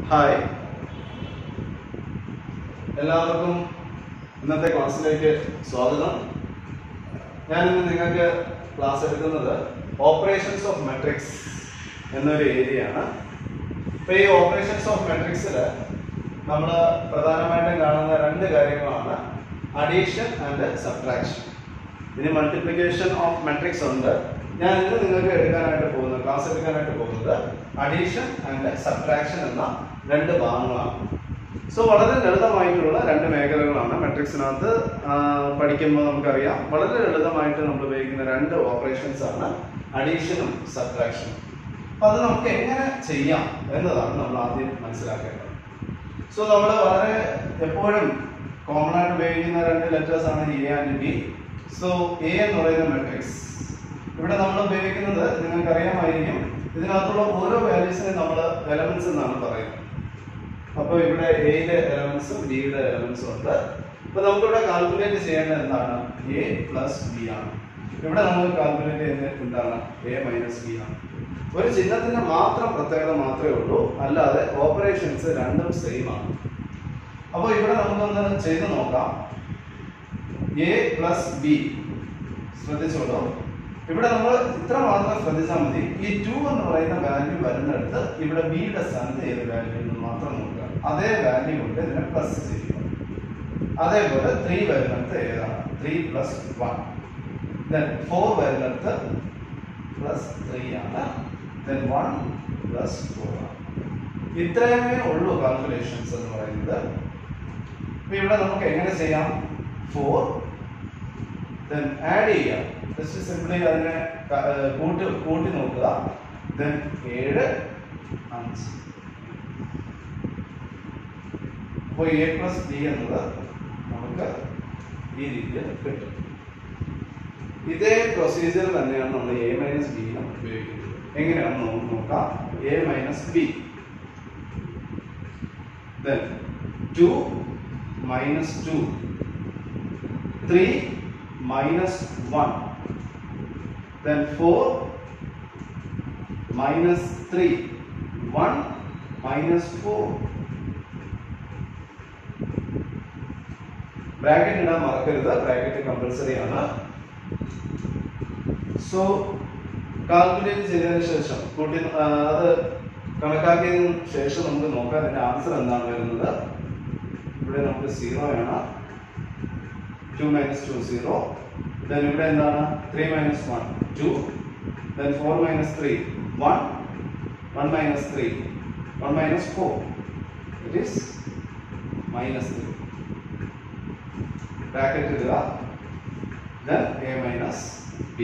Hi എല്ലാവർക്കും ഇന്നത്തെ ക്ലാസ്സിലേക്ക് സ്വാഗതം ഞാൻ ഇന്ന് നിങ്ങൾക്ക് ക്ലാസ് എടുക്കുന്നത് ഓപ്പറേഷൻസ് ഓഫ് മെട്രിക്സ് എന്നൊരു ഏരിയയാണ് ഇപ്പൊ ഈ ഓപ്പറേഷൻസ് ഓഫ് മെട്രിക്സിൽ നമ്മൾ പ്രധാനമായിട്ടും കാണുന്ന രണ്ട് കാര്യങ്ങളാണ് അഡീഷൻ ആൻഡ് സബ്ട്രാക്ഷൻ ഇനി മൾട്ടിപ്ലിക്കേഷൻ ഓഫ് മെട്രിക്സ് ഉണ്ട് ഞാൻ ഇന്ന് നിങ്ങൾക്ക് എടുക്കാനായിട്ട് പോകുന്നത് ക്ലാസ് എടുക്കാനായിട്ട് പോകുന്നത് അഡീഷൻ ആൻഡ് സബ്ട്രാക്ഷൻ എന്ന രണ്ട് ഭാഗങ്ങളാണ് സോ വളരെ ലളിതമായിട്ടുള്ള രണ്ട് മേഖലകളാണ് മെട്രിക്സിനകത്ത് പഠിക്കുമ്പോൾ നമുക്കറിയാം വളരെ ലളിതമായിട്ട് നമ്മൾ ഉപയോഗിക്കുന്ന രണ്ട് ഓപ്പറേഷൻസ് ആണ് അഡീഷനും സബ്ട്രാക്ഷനും അപ്പൊ അത് നമുക്ക് എങ്ങനെ ചെയ്യാം എന്നതാണ് നമ്മൾ ആദ്യം മനസ്സിലാക്കേണ്ടത് സോ നമ്മൾ വളരെ എപ്പോഴും കോമൺ ആയിട്ട് ഉപയോഗിക്കുന്ന രണ്ട് ലെറ്റേഴ്സ് ആണ് A and B so A എന്ന് പറയുന്ന മെട്രിക്സ് ഇവിടെ നമ്മൾ ഉപയോഗിക്കുന്നത് നിങ്ങൾക്ക് അറിയാമായിരിക്കും ഇതിനകത്തുള്ള ഓരോ വാല്യൂസിനെ നമ്മൾ എലമെന്റ്സ് എന്നാണ് പറയുന്നത് അപ്പോൾ ഇവിടെ എയുടെ എലമെന്റ്സും ബിയുടെ എലമെന്റ്സും ഉണ്ട് അപ്പൊ നമുക്കിവിടെ കാൽക്കുലേറ്റ് ചെയ്യേണ്ടത് എന്താണ് എ പ്ലസ് ബി ആണ് ഇവിടെ നമ്മൾ കാൽക്കുലേറ്റ് ചെയ്യുന്നത് എന്താണ് എ മൈനസ് ബി ആണ് ഒരു ചിഹ്നത്തിന്റെ മാത്രം പ്രത്യേകത മാത്രമേ ഉള്ളൂ അല്ലാതെ ഓപ്പറേഷൻസ് രണ്ടും സെയിം ആണ് അപ്പോൾ ഇവിടെ നമുക്കൊന്ന് ചെയ്ത് നോക്കാം എ പ്ലസ് ബി ശ്രദ്ധിച്ചോളൂ ഇവിടെ നമ്മൾ ഇത്ര മാത്രം ശ്രദ്ധിച്ചാൽ മതി ഈ ടു എന്ന് പറയുന്ന വാല്യൂ വരുന്നിടത്ത് ഇവിടെ ബിയുടെ സ്ഥാനത്ത് ഏത് വാല്യൂ എന്ന് മാത്രം നോക്കുക അതേ വാല്യൂ കൊണ്ട് ഇതിനെ പ്ലസ് ചെയ്യുക അതേപോലെ ത്രീ വരുന്നിടത്ത് ഏതാണ് three plus one then four വരുന്നിടത്ത് പ്ലസ് ത്രീ ആണ് ദെൻ വൺ പ്ലസ് ഫോർ ആണ് ഇത്രയുമേ ഉള്ളൂ കാൽക്കുലേഷൻസ് എന്ന് പറയുന്നത് അപ്പൊ ഇവിടെ നമുക്ക് എങ്ങനെ ചെയ്യാം ഫോർ ദെൻ ആഡ് ചെയ്യാം ജസ്റ്റ് സിംപ്ലി അതിനെ ക- ഏർ കൂട്ടി കൂട്ടി നോക്കുക ദെൻ ഏഴ് അഞ്ച് അപ്പോൾ എ പ്ലസ് ബി എന്നത് നമുക്ക് ഈ രീതിയിൽ കിട്ടും ഇതേ പ്രൊസീജിയർ തന്നെയാണ് നമ്മൾ എ മൈനസ് ബി ഉപയോഗിക്കുന്നത് എങ്ങനെയാണെന്ന് നമുക്ക് നോക്കാം A minus B then 2 minus 2 3 minus 1 then 4 minus 3 1 minus 4 bracket ഇടാൻ മറക്കരുത് ബ്രാക്കറ്റ് കമ്പൽസറി ആണ് സോ കാൽക്കുലേറ്റ് ചെയ്തതിനു ശേഷം കൂട്ടി ആ, അത് കണക്കാക്കിയതിനു ശേഷം നമുക്ക് നോക്കാം അതിന്റെ ആൻസർ എന്താണ് വരുന്നത് ഇവിടെ നമുക്ക് സീറോ ആണ് two minus two zero then ഇവിടെ എന്താണ് three minus one two then four minus three one one minus three one minus four it is minus three bracket ഇടുക ദെൻ എ മൈനസ് ബി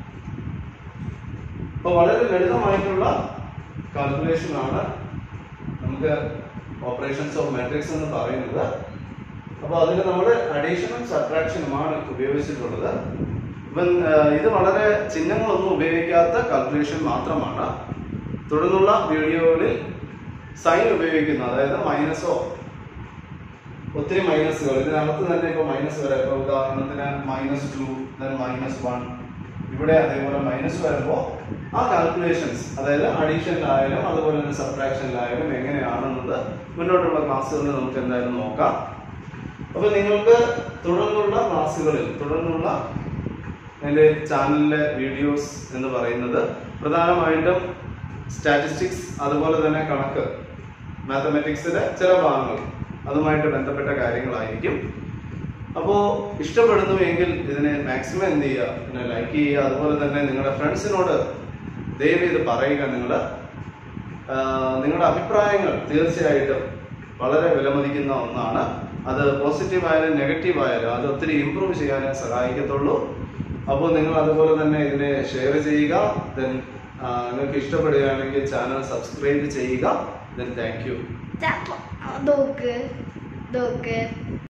അപ്പോൾ വളരെ ലളിതമായിട്ടുള്ള കാൽക്കുലേഷൻ ആണ് നമുക്ക് operations of matrix എന്ന് പറയുന്നത് അപ്പോൾ അതിൽ നമ്മൾ അഡീഷനും സബ്ട്രാക്ഷനുമാണ് ഉപയോഗിച്ചിട്ടുള്ളത് ഇവൻ ഇത് വളരെ ചിഹ്നങ്ങളൊന്നും ഉപയോഗിക്കാത്ത കാൽക്കുലേഷൻ മാത്രമാണ് തുടർന്നുള്ള വീഡിയോകളിൽ സൈൻ ഉപയോഗിക്കുന്ന അതായത് മൈനസോ ഒത്തിരി മൈനസുകൾ ഇതിനകത്ത് തന്നെ ഇപ്പോൾ മൈനസ് വരെ ഇപ്പോൾ ഉദാഹരണത്തിന് minus two then minus one ഇവിടെ അതേപോലെ മൈനസ് വരുമ്പോൾ ആ കാൽക്കുലേഷൻസ് അതായത് അഡീഷനിലായാലും അതുപോലെ തന്നെ സബ്ട്രാക്ഷനിലായാലും എങ്ങനെയാണെന്നത് മുന്നോട്ടുള്ള ക്ലാസ്സുകളിൽ നമുക്ക് എന്തായാലും നോക്കാം അപ്പൊ നിങ്ങൾക്ക് തുടർന്നുള്ള ക്ലാസ്സുകളിൽ തുടർന്നുള്ള എൻ്റെ ചാനലിലെ വീഡിയോസ് എന്ന് പറയുന്നത് പ്രധാനമായിട്ടും സ്റ്റാറ്റിസ്റ്റിക്സ് അതുപോലെ തന്നെ കണക്ക് മാത്തമാറ്റിക്സിലെ ചില ഭാഗങ്ങൾ അതുമായിട്ട് ബന്ധപ്പെട്ട കാര്യങ്ങളായിരിക്കും അപ്പോൾ ഇഷ്ടപ്പെടുന്നുവെങ്കിൽ ഇതിനെ മാക്സിമം എന്ത് ചെയ്യുക പിന്നെ ലൈക്ക് ചെയ്യുക അതുപോലെ തന്നെ നിങ്ങളുടെ ഫ്രണ്ട്സിനോട് ദയവ് ചെയ്ത് പറയുക നിങ്ങൾ നിങ്ങളുടെ അഭിപ്രായങ്ങൾ തീർച്ചയായിട്ടും വളരെ വിലമതിക്കുന്ന ഒന്നാണ് അത് പോസിറ്റീവ് ആയാലും നെഗറ്റീവ് ആയാലും അത് ഒത്തിരി ഇമ്പ്രൂവ് ചെയ്യാനേ സഹായിക്കത്തുള്ളൂ അപ്പോൾ നിങ്ങൾ അതുപോലെ തന്നെ ഇതിനെ ഷെയർ ചെയ്യുക ദെൻ നിങ്ങൾക്ക് ഇഷ്ടപ്പെടുകയാണെങ്കിൽ ചാനൽ സബ്സ്ക്രൈബ് ചെയ്യുക then thank you Doke. Doke.